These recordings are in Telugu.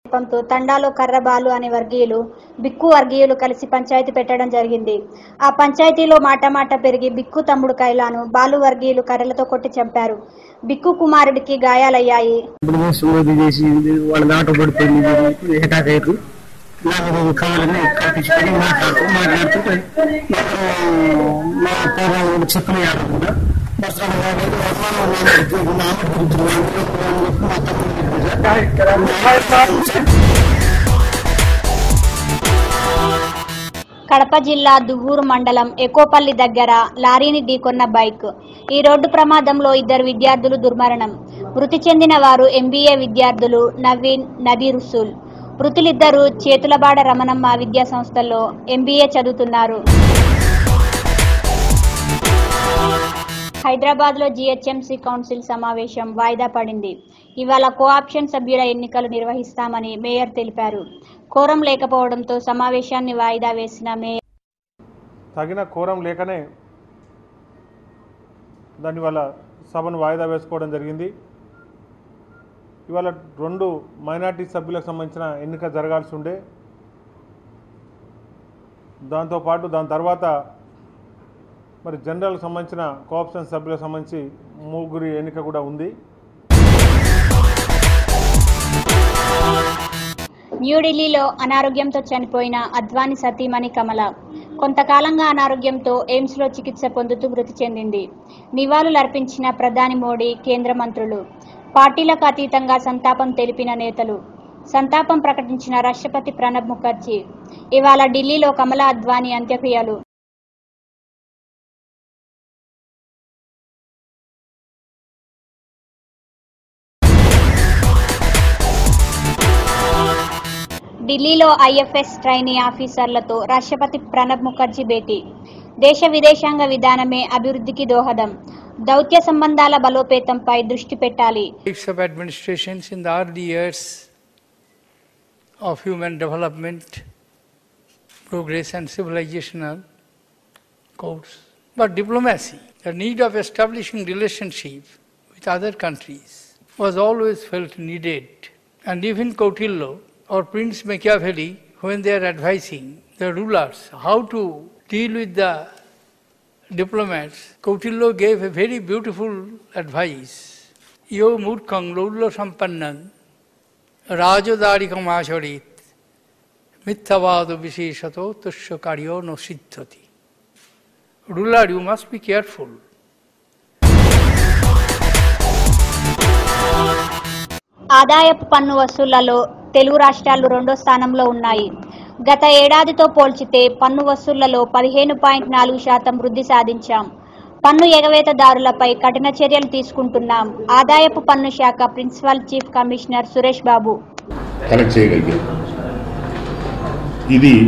పంతో తండాలో కర్రబాలు అనే వర్గీయులు బిక్కు వర్గీయులు కలిసి పంచాయతీ పెట్టడం జరిగింది ఆ పంచాయతీలో మాట మాట పెరిగి బిక్కు తమ్ముడు కైలాను బాలు వర్గీయులు కర్రలతో కొట్టి చంపారు బిక్కు కుమారుడికి గాయాలయ్యాయి ఇప్పుడు సుమోది చేసి వాళ్ళ దాట పడిపోయింది ఏటాక్ అయ్యారు నాకు ఇది కావాలని కల్పించుకొని మాట్లాడుతూ మాట్లాడుతూ నాకు మా పూర్వం చెప్పిన కూడా కడప జిల్లా దువ్వూరు మండలం ఎకోపల్లి దగ్గర లారీని ఢీకొన్న బైక్ ఈ రోడ్డు ప్రమాదంలో ఇద్దరు విద్యార్థులు దుర్మరణం మృతి చెందిన వారు ఎంబీఏ విద్యార్థులు నవీన్ నదీ రుసూల్ మృతులిద్దరూ చేతులబాడ రమణమ్మ విద్యా సంస్థల్లో ఎంబీఏ చదువుతున్నారు హైదరాబాద్లో జీహెచ్ఎంసీ కౌన్సిల్ సమావేశం వాయిదా పడింది ఇవాళ కోఆప్షన్ సభ్యుల ఎన్నికలు నిర్వహిస్తామని మేయర్ తెలిపారు కోరం లేకపోవడంతో సమావేశాన్ని వాయిదా వేసిన మేయర్ తగిన కోరం లేకనే దాని వల్ల సభను వాయిదా వేసుకోవడం జరిగింది ఇవాళ రెండు మైనార్టీ సభ్యులకు సంబంధించిన ఎన్నిక జరగాల్సి ఉండే దాంతోపాటు దాని తర్వాత మరి జనరల్కి సంబంధించిన కోఆప్షన్ సభ్యులకు సంబంధించి ముగ్గురి ఎన్నిక కూడా ఉంది న్యూఢిల్లీలో అనారోగ్యంతో చనిపోయిన అద్వాని సతీమణి కమల కొంతకాలంగా అనారోగ్యంతో ఎయిమ్స్లో చికిత్స పొందుతూ మృతి చెందింది నివాళులర్పించిన ప్రధాని మోడీ కేంద్ర మంత్రులు పార్టీలకు అతీతంగా సంతాపం తెలిపిన నేతలు సంతాపం ప్రకటించిన రాష్ట్రపతి ప్రణబ్ ముఖర్జీ ఇవాళ ఢిల్లీలో కమల అద్వానీ అంత్యక్రియలు ఢిల్లీలో ఐఎఫ్ఎస్ ట్రైనీ ఆఫీసర్లతో రాష్ట్రపతి ప్రణబ్ ముఖర్జీ భేటీ దేశ విదేశాంగ విధానమే అభివృద్ధికి దోహదం దౌత్య సంబంధాల బలోపేతంపై దృష్టి పెట్టాలి types of administrations in the early years of human development, progress, and civilizational course. But diplomacy, the need of establishing relationship with other countries, was always felt needed. And even Kautillo or Prince Machiavelli, when they are advising the rulers how to deal with the diplomats, Kautillo gave a very beautiful advice. Yo murkhang lullo sampannam রাজদারিকমাচরিত মিথ্যাবাদ বিশেষত তস্য কার্য ন সিদ্ধতি ruler you must be careful ఆదాయపు పన్ను వసూళ్లలో తెలుగు రాష్ట్రాలు రెండో స్థానంలో ఉన్నాయి గత ఏడాదితో పోల్చితే పన్ను వసూళ్లలో పదిహేను పాయింట్ నాలుగు శాతం వృద్ధి సాధించాం పన్ను ఎగవేతదారులపై కఠిన చర్యలు తీసుకుంటున్నాం ఆదాయపు పన్ను శాఖ principal chief commissioner Suresh Babu collect చేయగలిగాం ఇది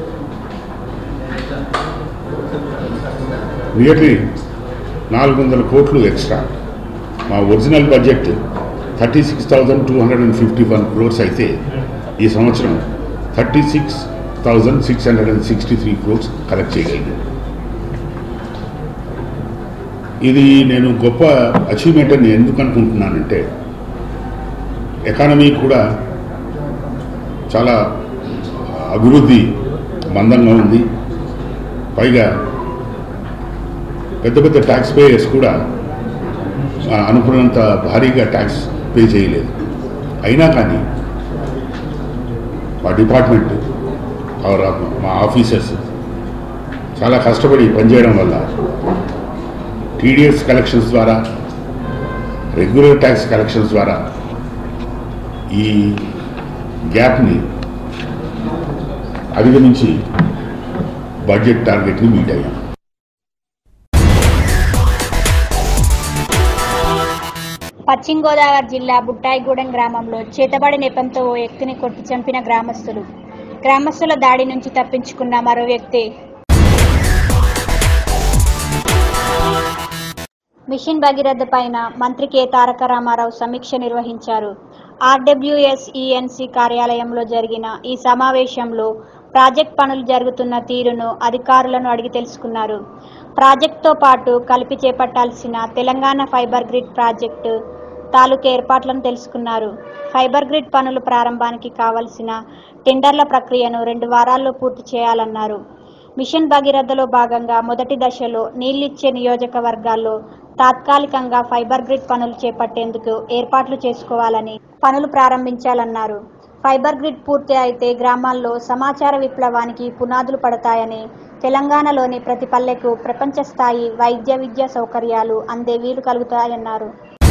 నియర్లీ నాలుగు వందల కోట్లు ఎక్స్ట్రా మా original budget thirty six thousand two hundred and fifty one crores అయితే ఈ సంవత్సరం thirty six thousand six hundred and sixty three crores collect చేయగలిగాం ఇది నేను గొప్ప అచీవ్మెంట్ అని ఎందుకు అనుకుంటున్నానంటే ఎకానమీ కూడా చాలా అభివృద్ధి మందంగా ఉంది పైగా పెద్ద పెద్ద ట్యాక్స్ పేయర్స్ కూడా ఆ, అనుకున్నంత భారీగా ట్యాక్స్ పే చేయలేదు అయినా కానీ మా డిపార్ట్మెంట్ ఆర్ మా ఆఫీసర్స్ చాలా కష్టపడి పనిచేయడం వల్ల టీడీఎస్ కలెక్షన్స్ ద్వారా రెగ్యులర్ ట్యాక్స్ కలెక్షన్స్ ద్వారా ఈ గ్యాప్ని అధిగమించి బడ్జెట్ టార్గెట్ని మీట్ అయ్యాం పశ్చిమ గోదావరి జిల్లా బుట్టాయిగూడెం గ్రామంలో చేతబడి నెపంతో ఓ వ్యక్తిని కొట్టి చంపిన గ్రామస్తులు గ్రామస్తుల దాడి నుంచి తప్పించుకున్న మరో వ్యక్తి మిషన్ భగీరథ పైన మంత్రి కె తారక రామారావు సమీక్ష నిర్వహించారు ఆర్డబ్ల్యూఎస్ ఈఎన్సీ కార్యాలయంలో జరిగిన ఈ సమావేశంలో ప్రాజెక్ట్ పనులు జరుగుతున్న తీరును అధికారులను అడిగి తెలుసుకున్నారు ప్రాజెక్టుతో పాటు కలిపి చేపట్టాల్సిన తెలంగాణ ఫైబర్ గ్రిడ్ ప్రాజెక్టు తాలూకు ఏర్పాట్లను తెలుసుకున్నారు ఫైబర్ గ్రిడ్ పనులు ప్రారంభానికి కావలసిన టెండర్ల ప్రక్రియను రెండు వారాల్లో పూర్తి చేయాలన్నారు మిషన్ భగీరథలో భాగంగా మొదటి దశలో నీళ్లిచ్చే నియోజకవర్గాల్లో తాత్కాలికంగా ఫైబర్ గ్రిడ్ పనులు చేపట్టేందుకు ఏర్పాట్లు చేసుకోవాలని పనులు ప్రారంభించాలన్నారు ఫైబర్ గ్రిడ్ పూర్తి అయితే గ్రామాల్లో సమాచార విప్లవానికి పునాదులు పడతాయని తెలంగాణలోని ప్రతి పల్లెకు ప్రపంచ స్థాయి వైద్య విద్యా సౌకర్యాలు అందే వీలు కలుగుతాయన్నారు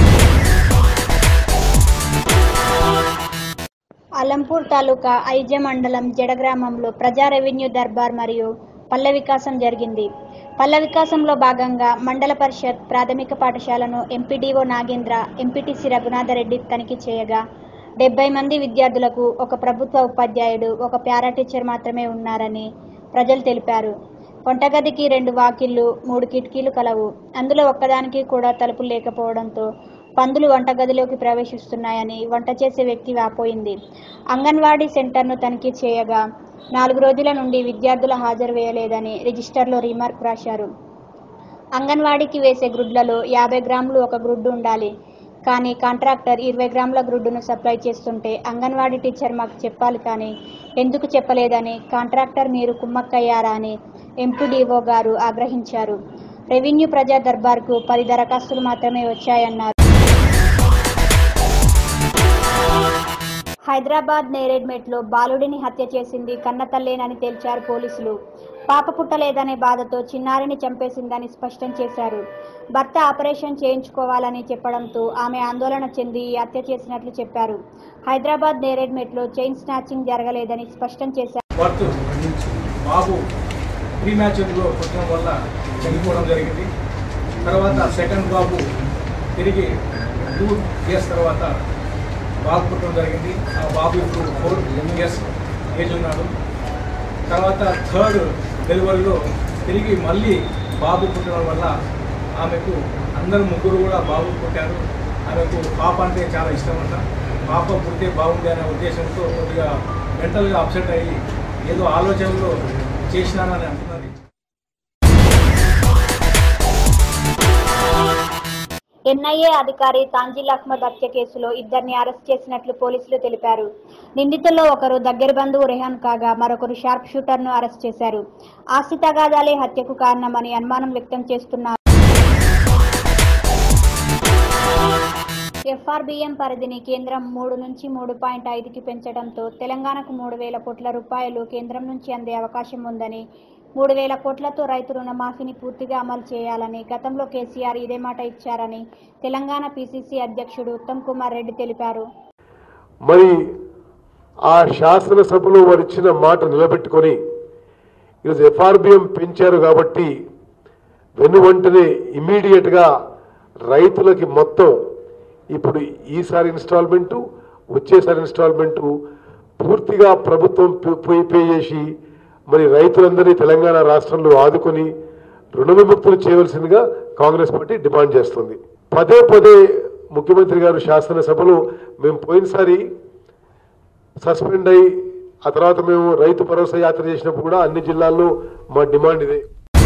అలంపూర్ తాలూకా ఐజ మండలం జడ గ్రామంలో ప్రజా రెవెన్యూ దర్బార్ మరియు పల్లె వికాసం జరిగింది పల్లె వికాసంలో భాగంగా మండల పరిషత్ ప్రాథమిక పాఠశాలను ఎంపీడీఓ నాగేంద్ర ఎంపీటీసీ రఘునాథరెడ్డి తనిఖీ చేయగా డెబ్బై మంది విద్యార్థులకు ఒక ప్రభుత్వ ఉపాధ్యాయుడు ఒక ప్యారా టీచర్ మాత్రమే ఉన్నారని ప్రజలు తెలిపారు వంటగదికి రెండు వాకిళ్లు మూడు కిటికీలు కలవు అందులో ఒక్కదానికి కూడా తలుపులు లేకపోవడంతో పందులు వంటగదిలోకి ప్రవేశిస్తున్నాయని వంట చేసే వ్యక్తి వాపోయింది అంగన్వాడీ సెంటర్ను తనిఖీ చేయగా నాలుగు రోజుల నుండి విద్యార్థుల హాజరు వేయలేదని రిజిస్టర్లో రీమార్క్ రాశారు అంగన్వాడీకి వేసే గ్రుడ్లలో యాభై గ్రాములు ఒక గ్రుడ్డు ఉండాలి కానీ కాంట్రాక్టర్ ఇరవై గ్రాముల గ్రుడ్డును సప్లై చేస్తుంటే అంగన్వాడీ టీచర్ మాకు చెప్పాలి కానీ ఎందుకు చెప్పలేదని కాంట్రాక్టర్ మీరు కుమ్మక్కయ్యారా అని ఎంపీడీఓ గారు ఆగ్రహించారు రెవెన్యూ ప్రజా దర్బార్కు పది దరఖాస్తులు మాత్రమే వచ్చాయన్నారు హైదరాబాద్ నేరేడ్మెట్లో బాలుడిని హత్య చేసింది కన్నతల్లేనని తేల్చారు పోలీసులు పాప పుట్టలేదనే బాధతో చిన్నారిని చంపేసిందని స్పష్టం చేశారు భర్త ఆపరేషన్ చేయించుకోవాలని చెప్పడంతో ఆమె ఆందోళన చెంది ఈ హత్య చేసినట్లు చెప్పారు హైదరాబాద్ నేరేడ్మెట్లో చైన్ స్నాచింగ్ జరగలేదని స్పష్టం చేశారు బర్త్ బాబు ప్రీ మ్యాచ్లో పుట్టడం వల్ల చనిపోవడం జరిగింది తర్వాత సెకండ్ బాబు తిరిగి టూ ఇయర్స్ తర్వాత బాబు పుట్టడం జరిగింది ఆ బాబు ఇప్పుడు ఫోర్ ఇయర్స్ ఏజ్ ఉన్నాడు తర్వాత థర్డ్ డెలివరీలో తిరిగి మళ్ళీ బాబు పుట్టడం వల్ల ఆమెకు అందరు ముగ్గురు కూడా బాబు పుట్టారు ఆమెకు పాప అంటే చాలా ఇష్టం అంట పాప పుడితే బాగుంది అనే ఉద్దేశంతో కొద్దిగా మెంటల్గా అప్సెట్ అయ్యి ఏదో ఆలోచనలో చేసినానని అంటున్నది ఎన్ఐఏ అధికారి తాంజిల్ అహ్మద్ హత్య కేసులో ఇద్దరిని అరెస్ట్ చేసినట్లు పోలీసులు తెలిపారు నిందితుల్లో ఒకరు దగ్గర బంధువు రెహాన్ కాగా మరొకరు షార్ప్ షూటర్ను అరెస్ట్ చేశారు ఆస్తి తగాదాలే హత్యకు కారణమని అనుమానం వ్యక్తం చేస్తున్నారు ఎఫ్ఆర్బిఎం పరిధిని కేంద్రం మూడు నుంచి మూడు పాయింట్ ఐదుకి పెంచడంతో తెలంగాణకు మూడు వేల కోట్ల రూపాయలు కేంద్రం నుంచి అందే అవకాశం ఉందని మూడు వేల కోట్లతో రైతు రుణమాఫీని పూర్తిగా అమలు చేయాలని గతంలో కేసీఆర్ ఇదే మాట ఇచ్చారని తెలంగాణ పిసిసి అధ్యక్షుడు ఉత్తమ్ కుమార్ రెడ్డి తెలిపారు మరి ఆ శాసనసభలో వారు ఇచ్చిన మాట నిలబెట్టుకొని ఈరోజు ఎఫ్ఆర్బిఎం పెంచారు కాబట్టి వెను వెంటనే ఇమీడియట్గా రైతులకి మొత్తం ఇప్పుడు ఈసారి ఇన్స్టాల్మెంటు వచ్చేసారి ఇన్స్టాల్మెంటు పూర్తిగా ప్రభుత్వం పే- పే- పే చేసి మరి రైతులందరినీ తెలంగాణ రాష్ట్రంలో ఆదుకొని రుణ విముక్తులు చేయవలసిందిగా కాంగ్రెస్ పార్టీ డిమాండ్ చేస్తుంది పదే పదే ముఖ్యమంత్రి గారు శాసనసభలో మేము పోయినసారి సస్పెండ్ అయ్యి ఆ తర్వాత మేము రైతు భరోసా యాత్ర చేసినప్పుడు కూడా అన్ని జిల్లాల్లో మా డిమాండ్ ఇదే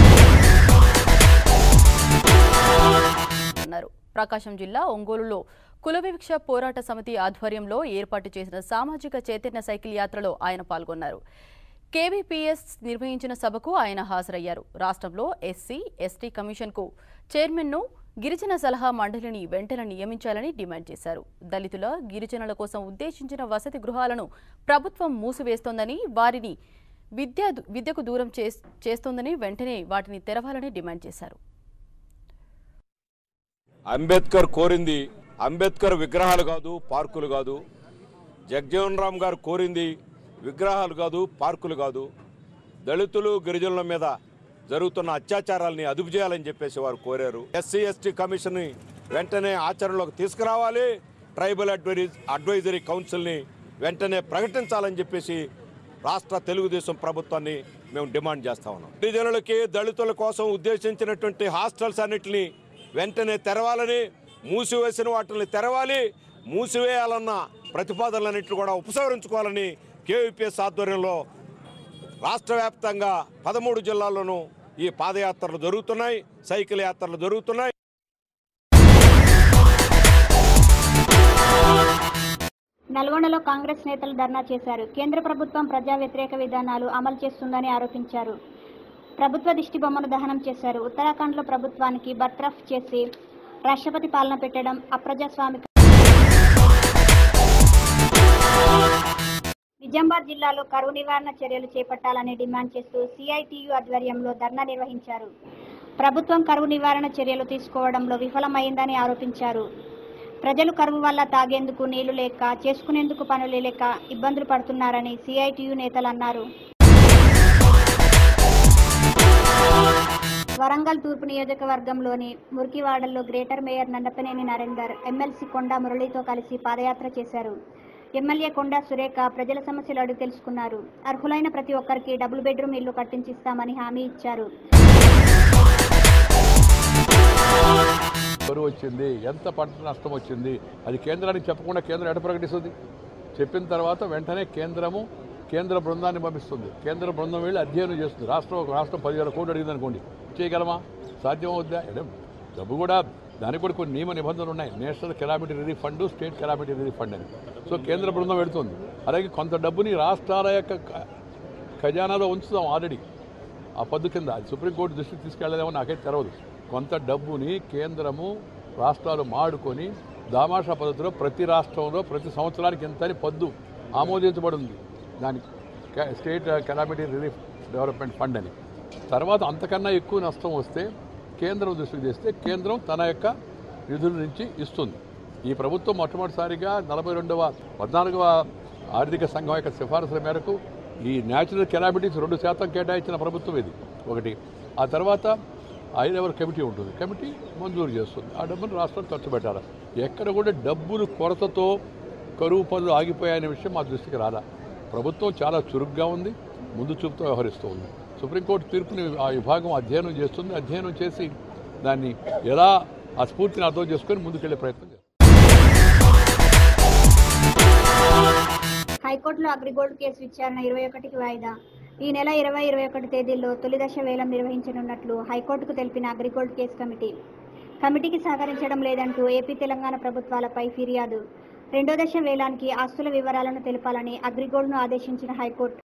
అన్నారు ప్రకాశం జిల్లా ఒంగోలులో కుల వివక్ష పోరాట సమితి ఆధ్వర్యంలో ఏర్పాటు చేసిన సామాజిక చైతన్య సైకిల్ యాత్రలో ఆయన పాల్గొన్నారు కేవీపీఎస్ నిర్వహించిన సభకు ఆయన హాజరయ్యారు రాష్ట్రంలో ఎస్సీ ఎస్టీ కమిషన్కు చైర్మన్ను గిరిజన సలహా మండలిని వెంటనే నియమించాలని డిమాండ్ చేశారు దళితుల గిరిజనుల కోసం ఉద్దేశించిన వసతి గృహాలను ప్రభుత్వం మూసివేస్తోందని వారిని విద్యా విద్యకు దూరం చేస్- చేస్తోందని వెంటనే వాటిని తెరవాలని డిమాండ్ చేశారు అంబేద్కర్ కోరింది అంబేద్కర్ విగ్రహాలు కాదు పార్కులు కాదు జగజీవన్ రామ్ గారు కోరింది విగ్రహాలు కాదు పార్కులు కాదు దళితులు గిరిజనుల మీద జరుగుతున్న అత్యాచారాలని అదుపు చేయాలని చెప్పేసి వారు కోరారు ఎస్సీ ఎస్టీ కమిషన్ వెంటనే ఆచరణలోకి తీసుకురావాలి ట్రైబల్ అడ్వైజరీ అడ్వైజరీ కౌన్సిల్ని వెంటనే ప్రకటించాలని చెప్పేసి రాష్ట్ర తెలుగుదేశం ప్రభుత్వాన్ని మేము డిమాండ్ చేస్తా ఉన్నాం గిరిజనులకి దళితుల కోసం ఉద్దేశించినటువంటి హాస్టల్స్ అన్నిటిని వెంటనే తెరవాలని మూసివేసిన వాటిని తెరవాలి మూసివేయాలన్న ప్రతిపాదనలన్నింటినీ కూడా ఉపసంహరించుకోవాలని కేవీపీఎస్ ఆధ్వర్యంలో రాష్ట్ర వ్యాప్తంగా పదమూడు జిల్లాల్లోనూ ఈ పాదయాత్రలు జరుగుతున్నాయి సైకిల్ యాత్రలు జరుగుతున్నాయి నల్గొండలో కాంగ్రెస్ నేతలు ధర్నా చేశారు కేంద్ర ప్రభుత్వం ప్రజా వ్యతిరేక విధానాలు అమలు చేస్తుందని ఆరోపించారు ప్రభుత్వ దిష్టి బొమ్మను దహనం చేశారు ఉత్తరాఖండ్లో ప్రభుత్వానికి బర్తరఫ్ చేసి రాష్ట్రపతి పాలన పెట్టడం అప్రజాస్వామిక నిజామాబాద్ జిల్లాలో కరువు నివారణ చర్యలు చేపట్టాలని డిమాండ్ చేస్తూ సిఐటియు ఆధ్వర్యంలో ధర్నా నిర్వహించారు ప్రభుత్వం కరువు నివారణ చర్యలు తీసుకోవడంలో విఫలమైందని ఆరోపించారు ప్రజలు కరువు వల్ల తాగేందుకు నీళ్లు లేక చేసుకునేందుకు పనులు లేక ఇబ్బందులు పడుతున్నారని సిఐటియు నేతలు అన్నారు వరంగల్ తూర్పు నియోజకవర్గంలోని మురికివాడల్లో greater mayor Nandapaneni Narender MLC Konda మురళితో కలిసి పాదయాత్ర చేశారు ఎమ్మెల్యే కొండా సురేఖ ప్రజల సమస్యలు అడిగి తెలుసుకున్నారు అర్హులైన ప్రతి ఒక్కరికి డబుల్ బెడ్రూమ్ ఇల్లు కట్టించిస్తామని హామీ ఇచ్చారు కరువు వచ్చింది ఎంత పంట నష్టం వచ్చింది అది కేంద్రానికి చెప్పకుండా కేంద్రం ఎట ప్రకటిస్తుంది చెప్పిన తర్వాత వెంటనే కేంద్రము కేంద్ర బృందాన్ని పంపిస్తుంది కేంద్ర బృందం వెళ్ళి అధ్యయనం చేస్తుంది రాష్ట్రం ఒక రాష్ట్రం పదివేల కోట్లు అడిగింది అనుకోండి చేయగలమా సాధ్యం అవుద్దా అంటే డబ్బు కూడా దానికి కూడా కొన్ని నియమ నిబంధనలు ఉన్నాయి national calamity relief fund state calamity relief fund అని సో కేంద్ర బృందం వెళుతుంది అలాగే కొంత డబ్బుని రాష్ట్రాల యొక్క క- ఖజానాలో ఉంచుతాం ఆల్రెడీ ఆ పద్దు కింద అది సుప్రీంకోర్టు దృష్టికి తీసుకెళ్లేదేమో నాకైతే తెలవదు కొంత డబ్బుని కేంద్రము రాష్ట్రాలు మాడుకొని దామాషా పద్ధతిలో ప్రతి రాష్ట్రంలో ప్రతి సంవత్సరానికి ఎంత అని పద్దు ఆమోదించబడింది దానికి క- state calamity relief development fund అని తర్వాత అంతకన్నా ఎక్కువ నష్టం వస్తే కేంద్రం దృష్టికి తెస్తే కేంద్రం తన యొక్క నిధుల నుంచి ఇస్తుంది ఈ ప్రభుత్వం మొట్టమొదటిసారిగా నలభై రెండవ పద్నాలుగవ ఆర్థిక సంఘం యొక్క సిఫారసుల మేరకు ఈ న్యాచురల్ కెలామిటీస్ రెండు శాతం కేటాయించిన ప్రభుత్వం ఇది ఒకటి ఆ తర్వాత ఐదెవర్ కమిటీ ఉంటుంది కమిటీ మంజూరు చేస్తుంది ఆ డబ్బును రాష్ట్రం ఖర్చు పెట్టాలి ఎక్కడ కూడా డబ్బులు కొరతతో కరువు పనులు ఆగిపోయాయనే విషయం మా దృష్టికి రాలా ప్రభుత్వం చాలా చురుగ్గా ఉంది ముందు చూపుతో వ్యవహరిస్తూ ఉంది సుప్రీంకోర్టు తీర్పుని ఆ విభాగం అధ్యయనం చేస్తుంది అధ్యయనం చేసి దాన్ని ఎలా ఆ స్ఫూర్తిని అర్థం చేసుకొని ముందుకెళ్లే ప్రయత్నం చేస్తుంది హైకోర్టులో అగ్రిగోల్డ్ కేసు విచారణ ఇరవై ఒకటికి వాయిదా ఈ నెల ఇరవై ఇరవై ఒకటి తేదీల్లో తొలిదశ వేలం నిర్వహించనున్నట్లు హైకోర్టుకు తెలిపిన అగ్రిగోల్డ్ కేసు కమిటీ కమిటీకి సహకరించడం లేదంటూ ఏపీ తెలంగాణ ప్రభుత్వాలపై ఫిర్యాదు రెండో దశ వేలానికి ఆస్తుల వివరాలను తెలపాలని అగ్రిగోల్డ్ను ఆదేశించిన హైకోర్టు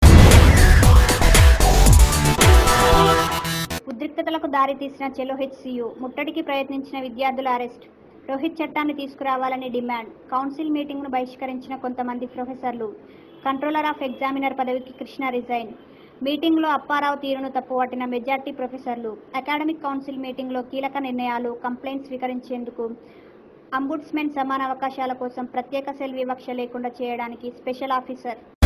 ఉద్రిక్తతలకు దారితీసిన చెలో హెచ్సియు ముట్టడికి ప్రయత్నించిన విద్యార్థుల అరెస్ట్ రోహిత్ చట్టాన్ని తీసుకురావాలని డిమాండ్ కౌన్సిల్ మీటింగ్ను బహిష్కరించిన కొంతమంది ప్రొఫెసర్లు కంట్రోలర్ ఆఫ్ ఎగ్జామినర్ పదవికి కృష్ణ రిజైన్ మీటింగ్లో అప్పారావు తీరును తప్పుపట్టిన మెజార్టీ ప్రొఫెసర్లు అకాడమిక్ కౌన్సిల్ మీటింగ్లో కీలక నిర్ణయాలు కంప్లైంట్ స్వీకరించేందుకు అంబుడ్స్మెన్ సమాన అవకాశాల కోసం ప్రత్యేక సెల్ వివక్ష లేకుండా చేయడానికి స్పెషల్ ఆఫీసర్